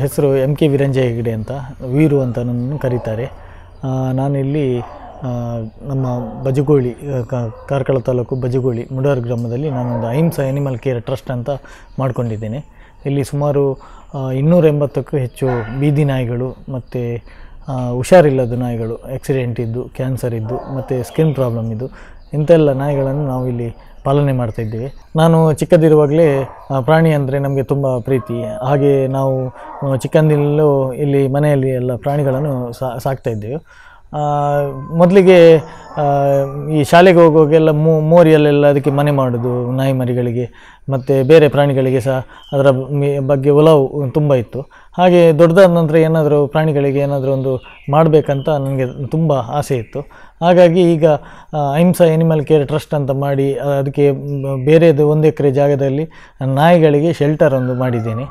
ಹೆಸರು M K ವಿರಂಜಯ Hegde ಅಂತ ವೀರು ಅಂತ ನನ್ನನ್ನು ಕರೀತಾರೆ ಆ, ನಾನಿಲ್ಲಿ ಆ, ನಮ್ಮ ಬಜಗೋಳಿ ಆ, ಕ- ಕಾರ್ಕಳ ತಾಲೂಕು ಬಜಗೋಳಿ ಮುಡಾರ್ ಗ್ರಾಮದಲ್ಲಿ ನಾನೊಂದು ಅಹಿಂಸಾ ಎನಿಮಲ್ ಕೇರ್ ಟ್ರಸ್ಟ್ ಅಂತ ಮಾಡ್ಕೊಂಡಿದ್ದೇನೆ ಇಲ್ಲಿ ಸುಮಾರು ಆ, ಇನ್ನೂರ ಎಂಬತ್ತಕ್ಕೂ ಹೆಚ್ಚು ಬೀದಿ ನಾಯಿಗಳು ಮತ್ತು ಹುಷಾರಿಲ್ಲದ ನಾಯಿಗಳು ಆಕ್ಸಿಡೆಂಟ್ ಇದ್ದು ಕ್ಯಾನ್ಸರ್ ಇದ್ದು ಮತ್ತು ಸ್ಕಿನ್ ಪ್ರಾಬ್ಲಮ್ ಇದ್ದು ಇಂಥೆಲ್ಲ ನಾಯಿಗಳನ್ನು ನಾವು ಇಲ್ಲಿ ಪಾಲನೆ ಮಾಡ್ತಾ ಇದ್ದೇವೆ ನಾನು ಚಿಕ್ಕದಿರುವಾಗಲೇ ಆ, ಪ್ರಾಣಿ ಅಂದರೆ ನಮಗೆ ತುಂಬ ಪ್ರೀತಿ ಹಾಗೆ ನಾವು ಆ, ಚಿಕ್ಕಂದಿನಲ್ಲೂ ಇಲ್ಲಿ ಮನೆಯಲ್ಲಿ ಎಲ್ಲ ಪ್ರಾಣಿಗಳನ್ನು ಸಾ ಸಾಕ್ತಾ ಇದ್ದೇವೆ ಆ, ಮೊದಲಿಗೆ ಆ, ಈ ಶಾಲೆಗೆ ಹೋಗುವಾಗೆಲ್ಲ ಮೋ ಮೋರಿಯಲ್ಲೆಲ್ಲ ಅದಕ್ಕೆ ಮನೆ ಮಾಡೋದು ನಾಯಿ ಮರಿಗಳಿಗೆ ಮತ್ತು ಬೇರೆ ಪ್ರಾಣಿಗಳಿಗೆ ಸಹ ಅದರ ಮೆ- ಬಗ್ಗೆ ಒಲವು ತುಂಬ ಇತ್ತು ಹಾಗೆ ದೊಡ್ಡದಾದ ನಂತರ ಏನಾದರೂ ಪ್ರಾಣಿಗಳಿಗೆ ಏನಾದರೂ ಒಂದು ಮಾಡಬೇಕಂತ ನನಗೆ ತುಂಬ ಆಸೆ ಇತ್ತು ಹಾಗಾಗಿ ಈಗ ಆ, ಅಹಿಂಸಾ ಎನಿಮಲ್ ಕೇರ್ ಟ್ರಸ್ಟ್ ಅಂತ ಮಾಡಿ ಆ, ಅದಕ್ಕೆ ಮ್, ಬೇರೆದು ಒಂದು ಎಕರೆ ಜಾಗದಲ್ಲಿ ನಾಯಿಗಳಿಗೆ ಶೆಲ್ಟರ್ ಒಂದು ಮಾಡಿದ್ದೇನೆ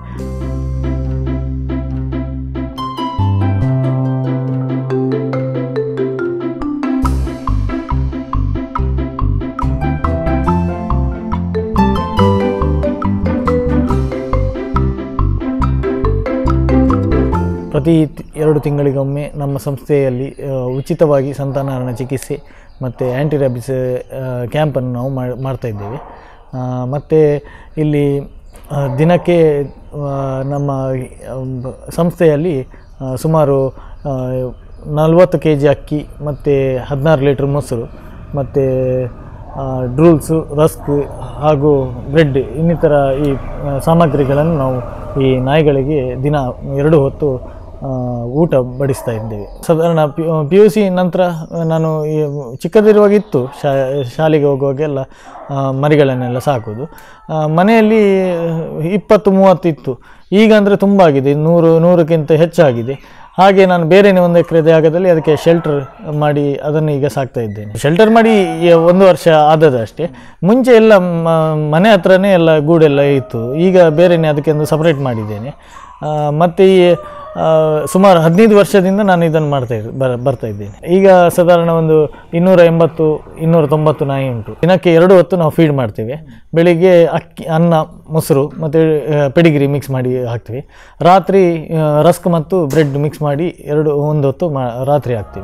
ಪ್ರತಿ ತಿ- ಎರಡು ತಿಂಗಳಿಗೊಮ್ಮೆ ನಮ್ಮ ಸಂಸ್ಥೆಯಲ್ಲಿ ಆ, ಉಚಿತವಾಗಿ ಸಂತಾನಹರಣ ಚಿಕಿತ್ಸೆ ಮತ್ತು ಆ್ಯಂಟಿ ರ್ಯಾಬಿಸ್ ಕ್ಯಾಂಪನ್ನು ನಾವು ಮಾ- ಮಾಡ್ತಾ ಇದ್ದೇವೆ ಆ, ಮತ್ತು ಇಲ್ಲಿ ಆ, ದಿನಕ್ಕೆ ಆ, ನಮ್ಮ ಆ, ಬ- ಸಂಸ್ಥೆಯಲ್ಲಿ ಆ, ಸುಮಾರು ಆ, ನಲವತ್ತು ಕೆ ಜಿ ಅಕ್ಕಿ ಮತ್ತು ಹದಿನಾರು ಲೀಟ್ರ್ ಮೊಸರು ಮತ್ತು ಡ್ರೂಲ್ಸು ರಸ್ಕ್ ಹಾಗೂ ಬ್ರೆಡ್ ಇನ್ನಿತರ ಈ ಆ, ಸಾಮಗ್ರಿಗಳನ್ನು ನಾವು ಈ ನಾಯಿಗಳಿಗೆ ದಿನ ಎರಡು ಹೊತ್ತು ಆ, ಊಟ ಬಡಿಸ್ತಾ ಇದ್ದೇವೆ ಸಾಧಾರಣ ಪಿ ಪಿ ಯು ಸಿ ನಂತರ ನಾನು ಈ ಚಿಕ್ಕದಿರುವಾಗ ಇತ್ತು ಶಾ ಶಾಲೆಗೆ ಹೋಗುವಾಗೆಲ್ಲ ಆ, ಮರಿಗಳನ್ನೆಲ್ಲ ಸಾಕೋದು ಆ, ಮನೆಯಲ್ಲಿ ಇಪ್ಪತ್ತು ಮೂವತ್ತು ಇತ್ತು ಈಗ ಅಂದರೆ ತುಂಬ ಆಗಿದೆ ನೂರು ನೂರಕ್ಕಿಂತ ಹೆಚ್ಚಾಗಿದೆ ಹಾಗೆ ನಾನು ಬೇರೆನೇ ಒಂದು ಎಕರೆ ಜಾಗದಲ್ಲಿ ಅದಕ್ಕೆ ಶೆಲ್ಟರ್ ಮಾಡಿ ಅದನ್ನು ಈಗ ಸಾಕ್ತಾ ಇದ್ದೇನೆ ಶೆಲ್ಟರ್ ಮಾಡಿ ಈ ಒಂದು ವರ್ಷ ಆದದ್ದು ಅಷ್ಟೇ ಮುಂಚೆ ಎಲ್ಲ ಮ- ಮನೆ ಹತ್ರನೇ ಎಲ್ಲ ಗೂಡೆಲ್ಲ ಇತ್ತು ಈಗ ಬೇರೆನೇ ಅದಕ್ಕೆ ಒಂದು ಸಪ್ರೇಟ್ ಮಾಡಿದ್ದೇನೆ ಆ, ಮತ್ತು ಈ ಆ, ಸುಮಾರು ಹದಿನೈದು ವರ್ಷದಿಂದ ನಾನು ಇದನ್ನು ಮಾಡ್ತಾ ಇದ್ದೆ ಬರ ಬರ್ತಾ ಇದ್ದೇನೆ ಈಗ ಸಾಧಾರಣ ಒಂದು ಇನ್ನೂರ ಎಂಬತ್ತು ಇನ್ನೂರ ತೊಂಬತ್ತು ನಾಯಿ ಉಂಟು ದಿನಕ್ಕೆ ಎರಡು ಹೊತ್ತು ನಾವು ಫೀಡ್ ಮಾಡ್ತೇವೆ ಬೆಳಿಗ್ಗೆ ಅಕ್ಕಿ ಅನ್ನ ಮೊಸರು ಮತ್ತು ಪೆಡಿಗಿರಿ ಮಿಕ್ಸ್ ಮಾಡಿ ಹಾಕ್ತೀವಿ ರಾತ್ರಿ ಆ, ರಸ್ಕ್ ಮತ್ತು ಬ್ರೆಡ್ ಮಿಕ್ಸ್ ಮಾಡಿ ಎರಡು ಒಂದು ಹೊತ್ತು ಮಾ ರಾತ್ರಿ ಹಾಕ್ತೀವಿ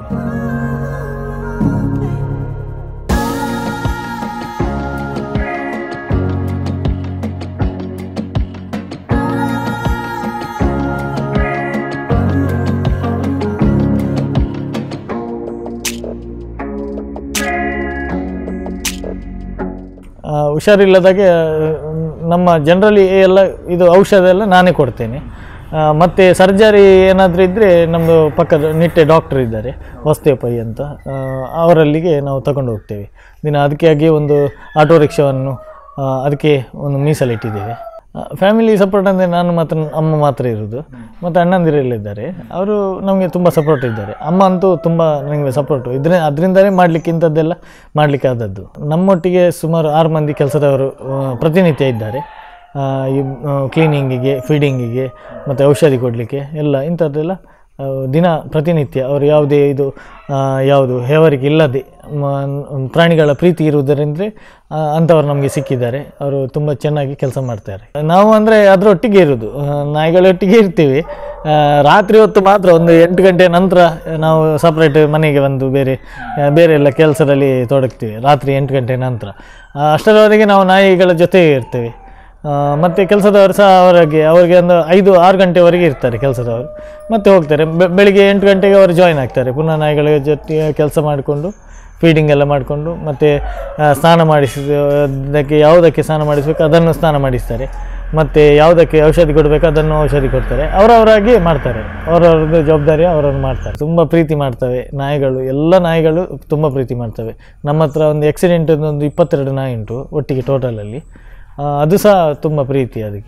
ಆ, ಹುಷಾರಿಲ್ಲದಾಗೆ ಆ, ನಮ್ಮ ಜನರಲಿ ಎಲ್ಲ ಇದು ಔಷಧ ಎಲ್ಲ ನಾನೇ ಕೊಡ್ತೇನೆ ಆ, ಮತ್ತೆ ಸರ್ಜರಿ ಏನಾದರೂ ಇದ್ದರೆ ನಮ್ಮದು ಪಕ್ಕದ ನಿಟ್ಟೆ ಡಾಕ್ಟರ್ ಇದ್ದಾರೆ ವಾಸ್ತೇವ್ ಪೈ ಅಂತ ಆ, ಅವರಲ್ಲಿಗೆ ನಾವು ತಗೊಂಡು ಹೋಗ್ತೇವೆ ದಿನ ಅದಕ್ಕಾಗಿ ಒಂದು ಆಟೋ ರಿಕ್ಷಾವನ್ನು ಆ, ಅದಕ್ಕೆ ಒಂದು ಮೀಸಲಿಟ್ಟಿದ್ದೇವೆ ಫ್ಯಾಮಿಲಿ ಸಪೋರ್ಟ್ ಅಂದರೆ ನಾನು ಮಾತ್ರ ಅಮ್ಮ ಮಾತ್ರ ಇರೋದು ಮತ್ತು ಅಣ್ಣಂದಿರಲ್ಲಿದ್ದಾರೆ ಅವರು ನಮಗೆ ತುಂಬ ಸಪೋರ್ಟ್ ಇದ್ದಾರೆ ಅಮ್ಮ ಅಂತೂ ತುಂಬ ನನಗೆ ಸಪೋರ್ಟು ಇದ್ರೆ ಅದರಿಂದಲೇ ಮಾಡಲಿಕ್ಕೆ ಇಂಥದ್ದೆಲ್ಲ ಮಾಡಲಿಕ್ಕೆ ಆದದ್ದು ನಮ್ಮೊಟ್ಟಿಗೆ ಸುಮಾರು ಆರು ಮಂದಿ ಕೆಲಸದವರು ಆ, ಪ್ರತಿನಿತ್ಯ ಇದ್ದಾರೆ ಆ, ಈ ಕ್ಲೀನಿಂಗಿಗೆ ಫೀಡಿಂಗಿಗೆ ಮತ್ತು ಔಷಧಿ ಕೊಡಲಿಕ್ಕೆ ಎಲ್ಲ ಇಂಥದ್ದೆಲ್ಲ ಆ, ದಿನ ಪ್ರತಿನಿತ್ಯ ಅವರು ಯಾವುದೇ ಇದು ಆ, ಯಾವುದು ಹೆವರಿಗೆ ಇಲ್ಲದೆ ಮ- ಪ್ರಾಣಿಗಳ ಪ್ರೀತಿ ಇರುವುದರಿಂದ ಆ, ಅಂಥವ್ರು ನಮಗೆ ಸಿಕ್ಕಿದ್ದಾರೆ ಅವರು ತುಂಬ ಚೆನ್ನಾಗಿ ಕೆಲಸ ಮಾಡ್ತಾರೆ ನಾವು ಅಂದರೆ ಅದರೊಟ್ಟಿಗೆ ಇರೋದು ಆ, ನಾಯಿಗಳೊಟ್ಟಿಗೆ ಇರ್ತೀವಿ ಆ, ರಾತ್ರಿ ಹೊತ್ತು ಮಾತ್ರ ಒಂದು ಎಂಟು ಗಂಟೆ ನಂತರ ನಾವು ಸಪ್ರೇಟ್ ಮನೆಗೆ ಬಂದು ಬೇರೆ ಆ, ಬೇರೆ ಎಲ್ಲ ಕೆಲಸದಲ್ಲಿ ತೊಡಗ್ತೀವಿ ರಾತ್ರಿ ಎಂಟು ಗಂಟೆ ನಂತರ ಆ, ಅಷ್ಟರವರೆಗೆ ನಾವು ನಾಯಿಗಳ ಜೊತೆಗೆ ಇರ್ತೇವೆ ಆ, ಮತ್ತು ಕೆಲಸದವರು ಸಹ ಅವರಿಗೆ ಅವರಿಗೆ ಒಂದು ಐದು ಆರು ಗಂಟೆವರೆಗೆ ಇರ್ತಾರೆ ಕೆಲಸದವರು ಮತ್ತೆ ಹೋಗ್ತಾರೆ ಬೆ- ಬೆಳಿಗ್ಗೆ ಎಂಟು ಗಂಟೆಗೆ ಅವರು ಜಾಯ್ನ್ ಆಗ್ತಾರೆ ಪುನಃ ನಾಯಿಗಳ ಜೊತೆ ಕೆಲಸ ಮಾಡಿಕೊಂಡು ಫೀಡಿಂಗ್ ಎಲ್ಲ ಮಾಡಿಕೊಂಡು ಮತ್ತು ಸ್ನಾನ ಮಾಡಿಸಿದಕ್ಕೆ ಯಾವುದಕ್ಕೆ ಸ್ನಾನ ಮಾಡಿಸಬೇಕು ಅದನ್ನು ಸ್ನಾನ ಮಾಡಿಸ್ತಾರೆ ಮತ್ತು ಯಾವುದಕ್ಕೆ ಔಷಧಿ ಕೊಡಬೇಕು ಅದನ್ನು ಔಷಧಿ ಕೊಡ್ತಾರೆ ಅವರವರಾಗಿ ಮಾಡ್ತಾರೆ ಅವರವ್ರದ್ದು ಜವಾಬ್ದಾರಿ ಅವರವ್ರು ಮಾಡ್ತಾರೆ ತುಂಬ ಪ್ರೀತಿ ಮಾಡ್ತವೆ ನಾಯಿಗಳು ಎಲ್ಲ ನಾಯಿಗಳು ತುಂಬ ಪ್ರೀತಿ ಮಾಡ್ತವೆ ನಮ್ಮ ಹತ್ರ ಒಂದು ಆಕ್ಸಿಡೆಂಟ್ ಒಂದು ಇಪ್ಪತ್ತೆರಡು ನಾಯಿ ಉಂಟು ಒಟ್ಟಿಗೆ ಟೋಟಲಲ್ಲಿ ಆ, ಅದು ಸಹ ತುಂಬ ಪ್ರೀತಿ ಅದಕ್ಕೆ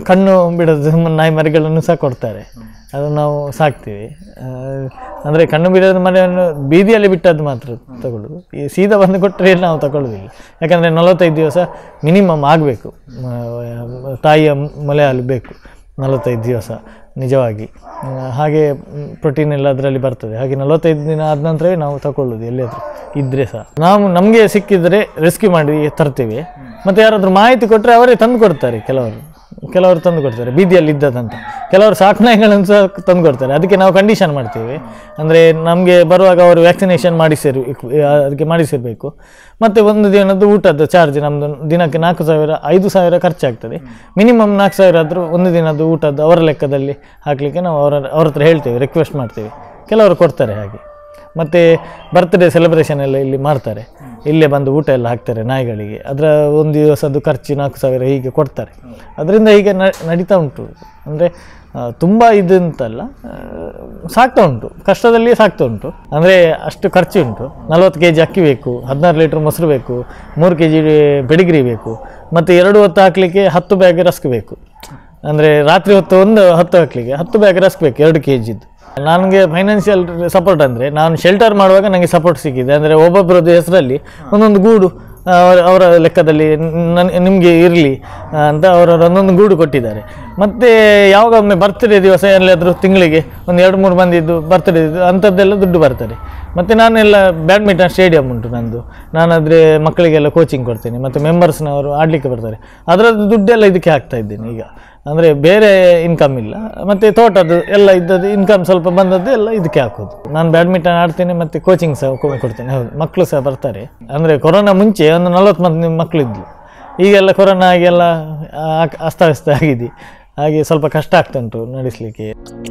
ಕಣ್ಣು ಬಿಡೋದು ನಾಯಿ ಮರಿಗಳನ್ನು ಸಹ ಕೊಡ್ತಾರೆ ಅದು ನಾವು ಸಾಕ್ತೀವಿ ಆ, ಅಂದರೆ ಕಣ್ಣು ಬಿಡೋದು ಮನೆಯನ್ನು ಬೀದಿಯಲ್ಲಿ ಬಿಟ್ಟದ್ದು ಮಾತ್ರ ತಗೊಳ್ಳೋದು ಈ ಸೀದಾ ಬಂದು ಕೊಟ್ಟರೆ ನಾವು ತಗೊಳ್ಳೋದಿಲ್ಲ ಯಾಕಂದರೆ ನಲವತ್ತೈದು ದಿವಸ ಮಿನಿಮಮ್ ಆಗಬೇಕು ತಾಯಿಯ ಮೊಲೆ ಹಾಲು ಬೇಕು ನಲವತ್ತೈದು ದಿವಸ ನಿಜವಾಗಿ ಆ, ಹಾಗೆ ಪ್ರೋಟೀನ್ ಎಲ್ಲ ಅದರಲ್ಲಿ ಬರ್ತದೆ ಹಾಗೆ ನಲವತ್ತೈದು ದಿನ ಆದ ನಂತರವೇ ನಾವು ತಗೊಳ್ಳೋದು ಎಲ್ಲಿಯಾದರೂ ಇದ್ದರೆ ಸಹ ನಾವು ನಮಗೆ ಸಿಕ್ಕಿದರೆ ರೆಸ್ಕ್ಯೂ ಮಾಡಿ ತರ್ತೇವೆ ಮತ್ತು ಯಾರಾದರೂ ಮಾಹಿತಿ ಕೊಟ್ಟರೆ ಅವರೇ ತಂದು ಕೊಡ್ತಾರೆ ಕೆಲವರು ಕೆಲವರು ತಂದು ಕೊಡ್ತಾರೆ ಬೀದಿಯಲ್ಲಿ ಇದ್ದದಂತ ಕೆಲವರು ಸಾಕನಾಯಿಗಳನ್ನು ಸಹ ತಂದು ಕೊಡ್ತಾರೆ ಅದಕ್ಕೆ ನಾವು ಕಂಡೀಷನ್ ಮಾಡ್ತೇವೆ ಅಂದರೆ ನಮಗೆ ಬರುವಾಗ ಅವರು ವ್ಯಾಕ್ಸಿನೇಷನ್ ಮಾಡಿಸಿರು ಅದಕ್ಕೆ ಮಾಡಿಸಿರಬೇಕು ಮತ್ತು ಒಂದು ದಿನದ್ದು ಊಟದ್ದು ಚಾರ್ಜ್ ನಮ್ಮದು ದಿನಕ್ಕೆ ನಾಲ್ಕು ಸಾವಿರ ಐದು ಸಾವಿರ ಖರ್ಚಾಗ್ತದೆ ಮಿನಿಮಮ್ ನಾಲ್ಕು ಸಾವಿರ ಆದರೂ ಒಂದು ದಿನದ್ದು ಊಟದ್ದು ಅವರ ಲೆಕ್ಕದಲ್ಲಿ ಹಾಕಲಿಕ್ಕೆ ನಾವು ಅವರ ಅವ್ರ ಹತ್ರ ಹೇಳ್ತೇವೆ ರಿಕ್ವೆಸ್ಟ್ ಮಾಡ್ತೇವೆ ಕೆಲವರು ಕೊಡ್ತಾರೆ ಹಾಗೆ ಮತ್ತು ಬರ್ತ್ಡೇ ಸೆಲೆಬ್ರೇಷನ್ ಎಲ್ಲ ಇಲ್ಲಿ ಮಾಡ್ತಾರೆ ಇಲ್ಲೇ ಬಂದು ಊಟ ಎಲ್ಲ ಹಾಕ್ತಾರೆ ನಾಯಿಗಳಿಗೆ ಅದರ ಒಂದು ದಿವಸದ್ದು ಖರ್ಚು ನಾಲ್ಕು ಸಾವಿರ ಹೀಗೆ ಕೊಡ್ತಾರೆ ಅದರಿಂದ ಹೀಗೆ ನ- ನಡೀತಾ ಉಂಟು ಅಂದರೆ ತುಂಬ ಇದು ಅಂತಲ್ಲ ಆ, ಸಾಕ್ತಾ ಉಂಟು ಕಷ್ಟದಲ್ಲಿ ಸಾಕ್ತಾ ಉಂಟು ಅಂದರೆ ಅಷ್ಟು ಖರ್ಚು ಉಂಟು ನಲ್ವತ್ತು ಕೆ ಜಿ ಅಕ್ಕಿ ಬೇಕು ಹದಿನಾರು ಲೀಟ್ರ್ ಮೊಸರು ಬೇಕು ಮೂರು ಕೆ ಜಿ ಪೆಡಿಗ್ರಿ ಬೇಕು ಮತ್ತು ಎರಡು ಹೊತ್ತು ಹಾಕಲಿಕ್ಕೆ ಹತ್ತು ಬ್ಯಾಗ್ ರಸ್ಕ್ ಬೇಕು ಅಂದರೆ ರಾತ್ರಿ ಹೊತ್ತು ಒಂದು ಹತ್ತು ಹಾಕಲಿಕ್ಕೆ ಹತ್ತು ಬ್ಯಾಗ್ ರಸ್ಕ್ ಬೇಕು ಎರಡು ಕೆ ಜಿದ್ದು ನನಗೆ ಫೈನಾನ್ಷಿಯಲ್ ಸಪೋರ್ಟ್ ಅಂದರೆ ನಾನು ಶೆಲ್ಟರ್ ಮಾಡುವಾಗ ನನಗೆ ಸಪೋರ್ಟ್ ಸಿಕ್ಕಿದೆ ಅಂದರೆ ಒಬ್ಬೊಬ್ಬರದ್ದು ಹೆಸರಲ್ಲಿ ಒಂದೊಂದು ಗೂಡು ಆ, ಅವರ ಅವರ ಲೆಕ್ಕದಲ್ಲಿ ನನ್ ನಿಮಗೆ ಇರಲಿ ಅಂತ ಅವರ ಒಂದೊಂದು ಗೂಡು ಕೊಟ್ಟಿದ್ದಾರೆ ಮತ್ತು ಯಾವಾಗ ಒಮ್ಮೆ ಬರ್ತ್ಡೇ ದಿವಸ ಎಲ್ಲಾದರೂ ತಿಂಗಳಿಗೆ ಒಂದು ಎರಡು ಮೂರು ಮಂದಿದ್ದು ಬರ್ತ್ಡೇ ಅಂಥದ್ದೆಲ್ಲ ದುಡ್ಡು ಬರ್ತದೆ ಮತ್ತು ನಾನೆಲ್ಲ ಬ್ಯಾಡ್ಮಿಂಟನ್ ಸ್ಟೇಡಿಯಂ ಉಂಟು ನಂದು ನಾನಾದರೆ ಮಕ್ಕಳಿಗೆಲ್ಲ ಕೋಚಿಂಗ್ ಕೊಡ್ತೇನೆ ಮತ್ತು ಮೆಂಬರ್ಸ್ನವರು ಆಡಲಿಕ್ಕೆ ಬರ್ತಾರೆ ಅದರದ್ದು ದುಡ್ಡೆಲ್ಲ ಇದಕ್ಕೆ ಹಾಕ್ತಾ ಇದ್ದೀನಿ ಈಗ ಅಂದರೆ ಬೇರೆ ಇನ್ಕಮ್ ಇಲ್ಲ ಮತ್ತು ತೋಟದ್ದು ಎಲ್ಲ ಇದ್ದದ್ದು ಇನ್ಕಮ್ ಸ್ವಲ್ಪ ಬಂದದ್ದು ಎಲ್ಲ ಇದಕ್ಕೆ ಹಾಕೋದು ನಾನು ಬ್ಯಾಡ್ಮಿಂಟನ್ ಆಡ್ತೇನೆ ಮತ್ತು ಕೋಚಿಂಗ್ ಸಹ ಕೊ- ಕೊಡ್ತೇನೆ ಹೌದು ಮಕ್ಕಳು ಸಹ ಬರ್ತಾರೆ ಅಂದರೆ ಕೊರೋನಾ ಮುಂಚೆ ಒಂದು ನಲ್ವತ್ತು ಮಂದಿ ಮಕ್ಕಳಿದ್ಲು ಈಗೆಲ್ಲ ಕೊರೋನಾ ಆಗೆಲ್ಲ ಆ- ಅಸ್ತವ್ಯಸ್ತ ಆಗಿದೆ ಹಾಗೆ ಸ್ವಲ್ಪ ಕಷ್ಟ ಆಗ್ತಾ ಉಂಟು ನಡೆಸಲಿಕ್ಕೆ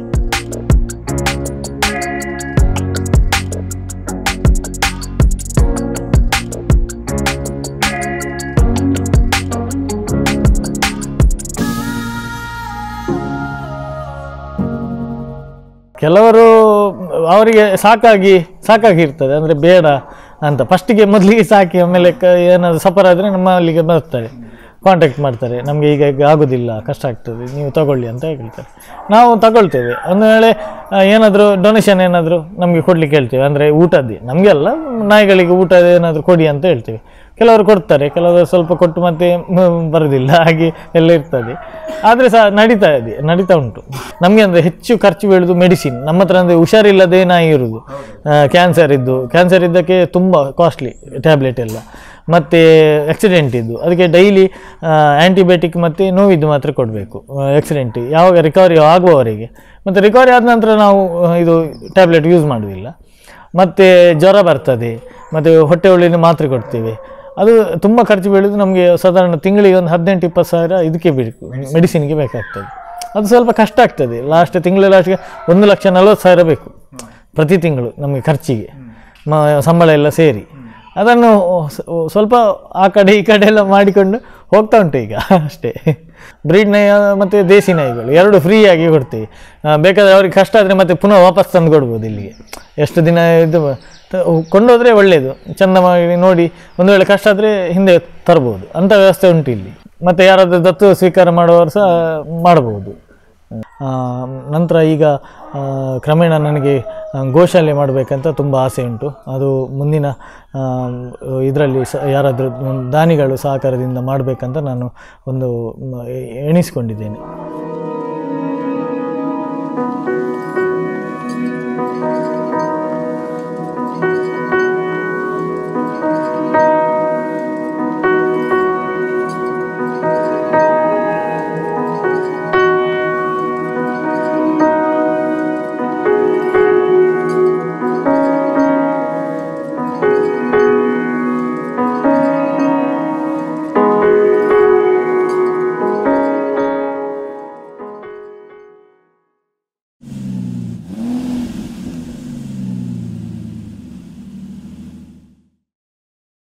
ಕೆಲವರು ಅವರಿಗೆ ಸಾಕಾಗಿ ಸಾಕಾಗಿರ್ತದೆ ಅಂದರೆ ಬೇಡ ಅಂತ ಫಸ್ಟಿಗೆ ಮೊದಲಿಗೆ ಸಾಕಿ ಆಮೇಲೆ ಕ ಏನಾದರೂ ಸಫರ್ ಆದರೆ ನಮ್ಮ ಅಲ್ಲಿಗೆ ಬರ್ತಾರೆ ಕಾಂಟ್ಯಾಕ್ಟ್ ಮಾಡ್ತಾರೆ ನಮಗೆ ಈಗ ಈಗ ಆಗೋದಿಲ್ಲ ಕಷ್ಟ ಆಗ್ತದೆ ನೀವು ತಗೊಳ್ಳಿ ಅಂತ ಹೇಳ್ತಾರೆ ನಾವು ತಗೊಳ್ತೇವೆ ಒಂದು ವೇಳೆ ಆ, ಏನಾದರೂ ಡೊನೇಷನ್ ಏನಾದರೂ ನಮಗೆ ಕೊಡ್ಲಿಕ್ಕೆ ಹೇಳ್ತೇವೆ ಅಂದರೆ ಊಟದ್ದೇ ನಮಗೆಲ್ಲ ನಾಯಿಗಳಿಗೆ ಊಟ ಏನಾದರೂ ಕೊಡಿ ಅಂತ ಹೇಳ್ತೇವೆ ಕೆಲವರು ಕೊಡ್ತಾರೆ ಕೆಲವರು ಸ್ವಲ್ಪ ಕೊಟ್ಟು ಮತ್ತೆ ಮ್, ಬರೋದಿಲ್ಲ ಹಾಗೆ ಎಲ್ಲ ಇರ್ತದೆ ಆದರೆ ಸಹ ನಡೀತಾ ಇದೆ ನಡೀತಾ ಉಂಟು ನಮಗೆ ಅಂದರೆ ಹೆಚ್ಚು ಖರ್ಚು ಬೀಳೋದು ಮೆಡಿಸಿನ್ ನಮ್ಮ ಹತ್ರ ಅಂದರೆ ಹುಷಾರಿಲ್ಲದೆ ನಾಯಿ ಇರೋದು ಕ್ಯಾನ್ಸರ್ ಇದ್ದು ಕ್ಯಾನ್ಸರ್ ಇದ್ದಕ್ಕೆ ತುಂಬ ಕಾಸ್ಟ್ಲಿ ಟ್ಯಾಬ್ಲೆಟ್ ಎಲ್ಲ ಮತ್ತು ಆಕ್ಸಿಡೆಂಟ್ ಇದ್ದು ಅದಕ್ಕೆ ಡೈಲಿ ಆ್ಯಂಟಿಬಯೋಟಿಕ್ ಮತ್ತು ನೋವಿದ್ದು ಮಾತ್ರ ಕೊಡಬೇಕು ಆಕ್ಸಿಡೆಂಟ್ ಯಾವಾಗ ರಿಕವರಿ ಆಗುವವರೆಗೆ ಮತ್ತು ರಿಕವರಿ ಆದ ನಂತರ ನಾವು ಆ, ಇದು ಟ್ಯಾಬ್ಲೆಟ್ ಯೂಸ್ ಮಾಡೋದಿಲ್ಲ ಮತ್ತು ಜ್ವರ ಬರ್ತದೆ ಮತ್ತು ಹೊಟ್ಟೆ ಉಳ್ಳಿನ ಮಾತ್ರೆ ಕೊಡ್ತೇವೆ ಅದು ತುಂಬ ಖರ್ಚು ಬೀಳೋದು ನಮಗೆ ಸಾಧಾರಣ ತಿಂಗಳಿಗೆ ಒಂದು ಹದಿನೆಂಟು ಇಪ್ಪತ್ತು ಸಾವಿರ ಇದಕ್ಕೆ ಬೇಕು ಮೆಡಿಸಿನ್ಗೆ ಬೇಕಾಗ್ತದೆ ಅದು ಸ್ವಲ್ಪ ಕಷ್ಟ ಆಗ್ತದೆ ಲಾಸ್ಟ್ ತಿಂಗಳ ಲಾಸ್ಟ್ಗೆ ಒಂದು ಲಕ್ಷ ನಲ್ವತ್ತು ಸಾವಿರ ಬೇಕು ಪ್ರತಿ ತಿಂಗಳು ನಮಗೆ ಖರ್ಚಿಗೆ ಮ ಸಂಬಳ ಎಲ್ಲ ಸೇರಿ ಅದನ್ನು ಸ- ಸ್ವಲ್ಪ ಆ ಕಡೆ ಈ ಕಡೆ ಎಲ್ಲ ಮಾಡಿಕೊಂಡು ಹೋಗ್ತಾ ಉಂಟು ಈಗ ಅಷ್ಟೇ ಬ್ರೀಡ್ ನಾಯಿ ಮತ್ತು ದೇಸಿ ನಾಯಿಗಳು ಎರಡು ಫ್ರೀಯಾಗಿ ಕೊಡ್ತೀವಿ ಆ, ಬೇಕಾದರೆ ಅವ್ರಿಗೆ ಕಷ್ಟ ಆದರೆ ಮತ್ತೆ ಪುನಃ ವಾಪಸ್ ತಂದು ಕೊಡ್ಬೋದು ಇಲ್ಲಿಗೆ ಎಷ್ಟು ದಿನ ಇದು ತ- ಕೊಂಡೋದ್ರೆ ಒಳ್ಳೆಯದು ಚಂದ ಮಾಡಿ ನೋಡಿ ಒಂದು ವೇಳೆ ಕಷ್ಟ ಆದರೆ ಹಿಂದೆ ತರ್ಬೋದು ಅಂಥ ವ್ಯವಸ್ಥೆ ಉಂಟು ಇಲ್ಲಿ ಮತ್ತು ಯಾರಾದರೂ ದತ್ತು ಸ್ವೀಕಾರ ಮಾಡುವವರು ಸಹ ಮಾಡ್ಬೋದು ಆ, ನಂತರ ಈಗ ಆ, ಕ್ರಮೇಣ ನನಗೆ ಆ, ಗೋಶಾಲೆ ಮಾಡಬೇಕಂತ ತುಂಬ ಆಸೆ ಉಂಟು ಅದು ಮುಂದಿನ ಇದರಲ್ಲಿ ಸ ಯಾರಾದರೂ ದಾನಿಗಳು ಸಹಕಾರದಿಂದ ಮಾಡಬೇಕಂತ ನಾನು ಒಂದು ಮ್, ಎಣಿಸ್ಕೊಂಡಿದ್ದೇನೆ